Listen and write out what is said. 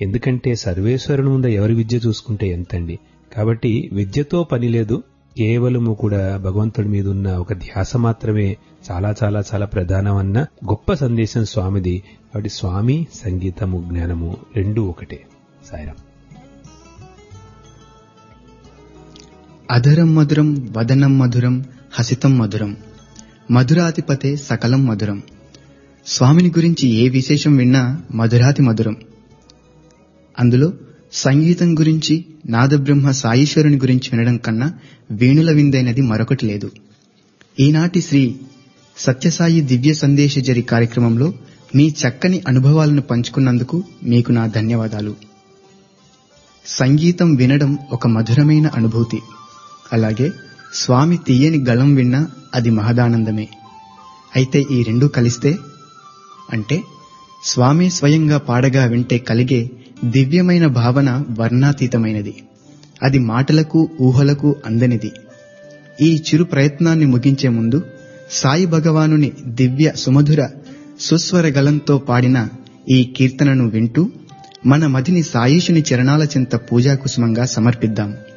ఎందుకంటే సర్వేశ్వరుని ముందు ఎవరి విద్య చూసుకుంటే ఎంతండి కాబట్టి విద్యతో పని లేదు కేవలము కూడా భగవంతుడి మీద ఉన్న ఒక ధ్యాస మాత్రమే చాలా చాలా చాలా ప్రధానమన్న గొప్ప సందేశం స్వామిది కాబట్టి స్వామి సంగీతము జ్ఞానము రెండు ఒకటే సాయిరాం అధరం మధురం వదనం మధురం హసితం మధురం మధురాధిపతే సకలం మధురం స్వామిని గురించి ఏ విశేషం విన్నా మధురాతి మధురం అందులో సంగీతం గురించి నాదబ్రహ్మ సాయీశ్వరుని గురించి వినడం కన్నా వేణుల విందైనది మరొకటి లేదు ఈనాటి శ్రీ సత్యసాయి దివ్య సందేశ జరి కార్యక్రమంలో మీ చక్కని అనుభవాలను పంచుకున్నందుకు మీకు నా ధన్యవాదాలు సంగీతం వినడం ఒక మధురమైన అనుభూతి అలాగే స్వామి తీయని గళం విన్నా అది మహదానందమే అయితే ఈ రెండూ కలిస్తే అంటే స్వామి స్వయంగా పాడగా వింటే కలిగే దివ్యమైన భావన వర్ణాతీతమైనది అది మాటలకు ఊహలకు అందనిది ఈ చిరు ప్రయత్నాన్ని ముగించే ముందు సాయి భగవానుని దివ్య సుమధుర సుస్వర గలంతో పాడిన ఈ కీర్తనను వింటూ మన మదిని సాయిషుని చరణాల చింత పూజా కుసుమంగా సమర్పిద్దాం